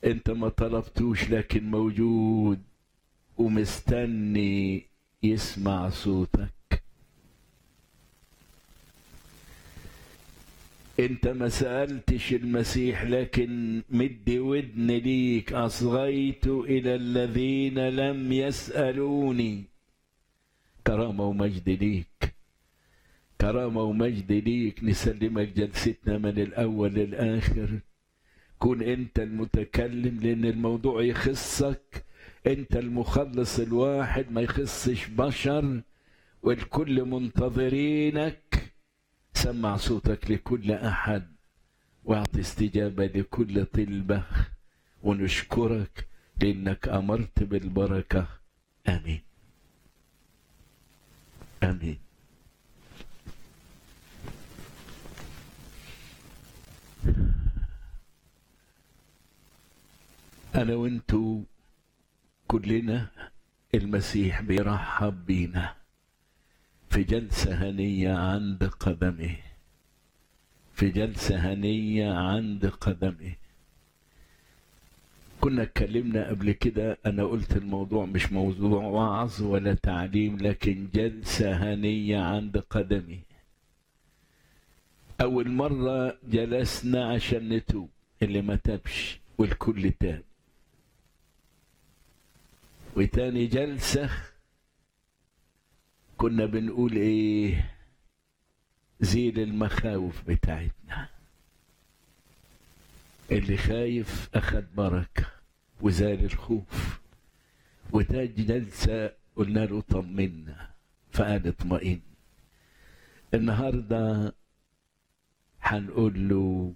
انت ما طلبتوش لكن موجود ومستني يسمع صوتك انت ما سألتش المسيح لكن مدي ودن ليك أصغيت إلى الذين لم يسألوني كرامة ومجد ليك كرامة ومجد ليك نسلمك جلستنا من الأول للآخر كون أنت المتكلم لأن الموضوع يخصك أنت المخلص الواحد ما يخصش بشر والكل منتظرينك سمع صوتك لكل أحد واعطي استجابة لكل طلبة ونشكرك لأنك أمرت بالبركة آمين آمين أنا وأنتو كلنا المسيح بيرحب بينا في جلسة هنية عند قدمه في جلسة هنية عند قدمه كنا اتكلمنا قبل كده أنا قلت الموضوع مش موضوع وعظ ولا تعليم لكن جلسة هنية عند قدمه أول مرة جلسنا عشان نتوب اللي ما تابش والكل تاب وتاني جلسة كنا بنقول ايه زيل المخاوف بتاعتنا اللي خايف اخد بركة وزال الخوف وتاج جلسة قلنا له طمنا فقال اطمئن النهاردة هنقول له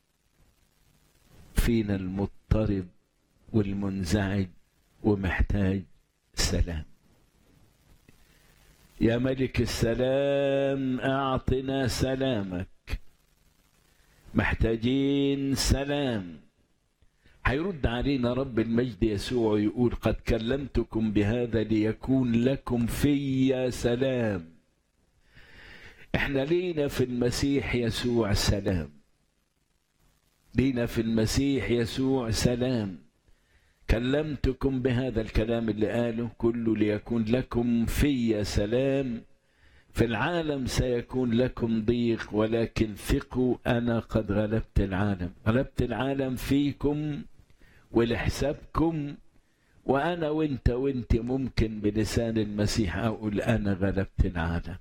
فينا المضطرب والمنزعج ومحتاج سلام يا ملك السلام اعطنا سلامك محتاجين سلام هيرد علينا رب المجد يسوع يقول قد كلمتكم بهذا ليكون لكم في سلام احنا لينا في المسيح يسوع سلام لينا في المسيح يسوع سلام كلمتكم بهذا الكلام اللي قاله كله ليكون لكم في سلام في العالم سيكون لكم ضيق ولكن ثقوا انا قد غلبت العالم غلبت العالم فيكم ولحسابكم وانا وانت وانت ممكن بلسان المسيح اقول انا غلبت العالم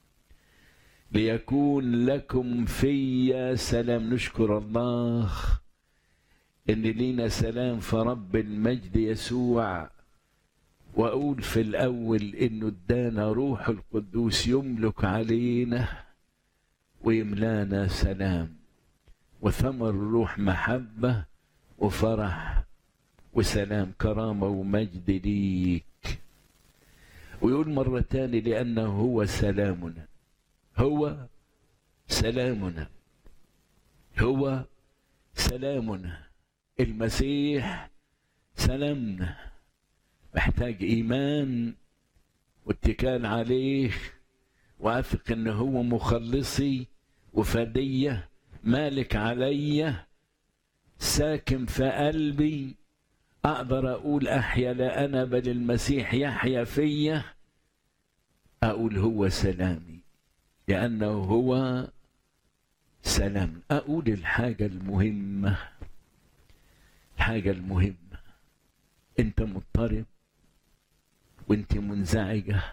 ليكون لكم في سلام نشكر الله ان لينا سلام في رب المجد يسوع واقول في الاول انه ادانا روح القدوس يملك علينا ويملانا سلام وثمر الروح محبه وفرح وسلام كرامه ومجد ليك ويقول مره تاني لانه هو سلامنا هو سلامنا هو سلامنا المسيح سلامنا محتاج ايمان واتكال عليه واثق ان هو مخلصي وفديه مالك عليا ساكن في قلبي اقدر اقول احيا لا انا بل المسيح يحيا فيا اقول هو سلامي لانه هو سلام اقول الحاجه المهمه الحاجة المهمة انت مضطرب وانت منزعجة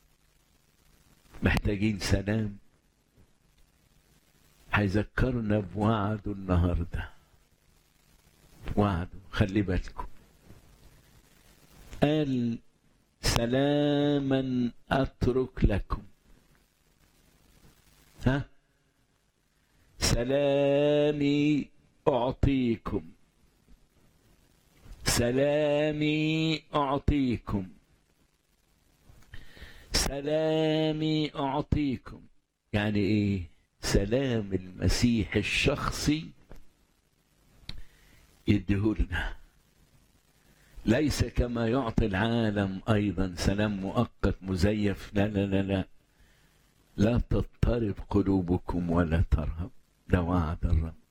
محتاجين سلام هيذكرنا بوعده النهاردة وعده خلي بالكم قال سلاما اترك لكم ها سلامي اعطيكم سلامي أعطيكم سلامي أعطيكم يعني إيه سلام المسيح الشخصي يديهولنا ليس كما يعطي العالم أيضا سلام مؤقت مزيف لا لا لا لا لا تضطرب قلوبكم ولا ترهب ده وعد الرب